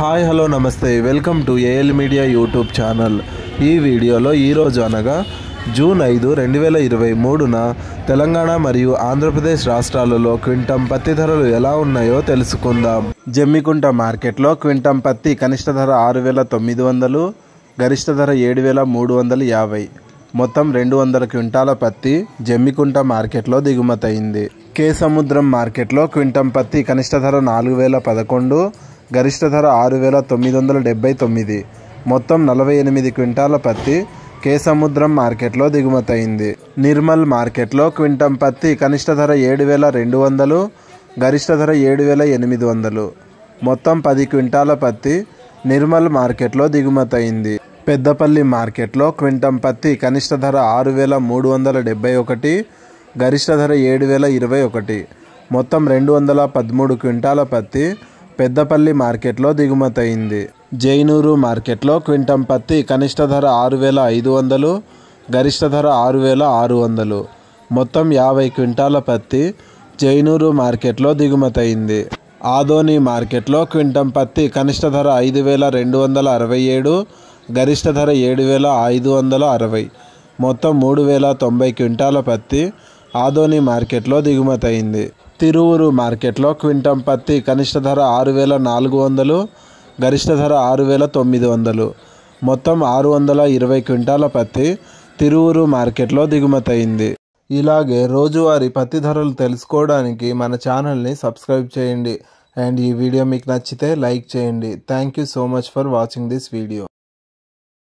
hi hello నమస్తే welcome to AL media YouTube channel ఈ వీడియోలో ఈరోజు అనగా జూన్ ఐదు రెండు వేల ఇరవై మూడున తెలంగాణ మరియు ఆంధ్రప్రదేశ్ రాష్ట్రాలలో క్వింటం పత్తి ధరలు ఎలా ఉన్నాయో తెలుసుకుందాం జమ్మికుంట మార్కెట్లో క్వింటం పత్తి కనిష్ట ధర ఆరు వేల తొమ్మిది వందలు గరిష్ట ధర ఏడు వేల మూడు వందల యాభై మొత్తం రెండు వందల క్వింటాల పత్తి జమ్మికుంట మార్కెట్లో దిగుమతయింది కే సముద్రం మార్కెట్లో క్వింటం పత్తి కనిష్ట ధర నాలుగు వేల పదకొండు గరిష్ట ధర ఆరు వేల తొమ్మిది వందల డెబ్బై తొమ్మిది మొత్తం నలభై ఎనిమిది క్వింటాల పత్తి కే సముద్రం మార్కెట్లో దిగుమతయింది నిర్మల్ మార్కెట్లో క్వింటం పత్తి కనిష్ట ధర ఏడు వేల రెండు వందలు గరిష్ట ధర ఏడు వేల ఎనిమిది వందలు మొత్తం పది క్వింటాల పత్తి నిర్మల్ మార్కెట్లో దిగుమతయింది పెద్దపల్లి మార్కెట్లో క్వింటం పత్తి కనిష్ట ధర ఆరు వేల మూడు వందల డెబ్బై ఒకటి గరిష్ట ధర ఏడు వేల ఇరవై ఒకటి మొత్తం రెండు వందల పదమూడు క్వింటాల పత్తి పెద్దపల్లి మార్కెట్లో దిగుమతయింది జైనూరు మార్కెట్లో క్వింటం పత్తి కనిష్ట ధర ఆరు వేల ఐదు వందలు గరిష్ట ధర ఆరు వేల ఆరు వందలు మొత్తం యాభై క్వింటాల పత్తి జైనూరు మార్కెట్లో దిగుమతయింది ఆదోని మార్కెట్లో క్వింటం పత్తి కనిష్ట ధర ఐదు వేల రెండు వందల అరవై ఏడు గరిష్ట ధర ఏడు వేల ఐదు వందల అరవై మొత్తం మూడు వేల తొంభై క్వింటాల పత్తి ఆదోని మార్కెట్లో దిగుమతయింది తిరువురు మార్కెట్లో క్వింటం పత్తి కనిష్ట ధర ఆరు వేల నాలుగు వందలు గరిష్ట ధర ఆరు వేల తొమ్మిది వందలు మొత్తం ఆరు వందల ఇరవై క్వింటాల పత్తి తిరువురు మార్కెట్లో దిగుమతయింది ఇలాగే రోజువారీ పత్తి ధరలు తెలుసుకోవడానికి మన ఛానల్ని సబ్స్క్రైబ్ చేయండి అండ్ ఈ వీడియో మీకు నచ్చితే లైక్ చేయండి thank you so much for watching this video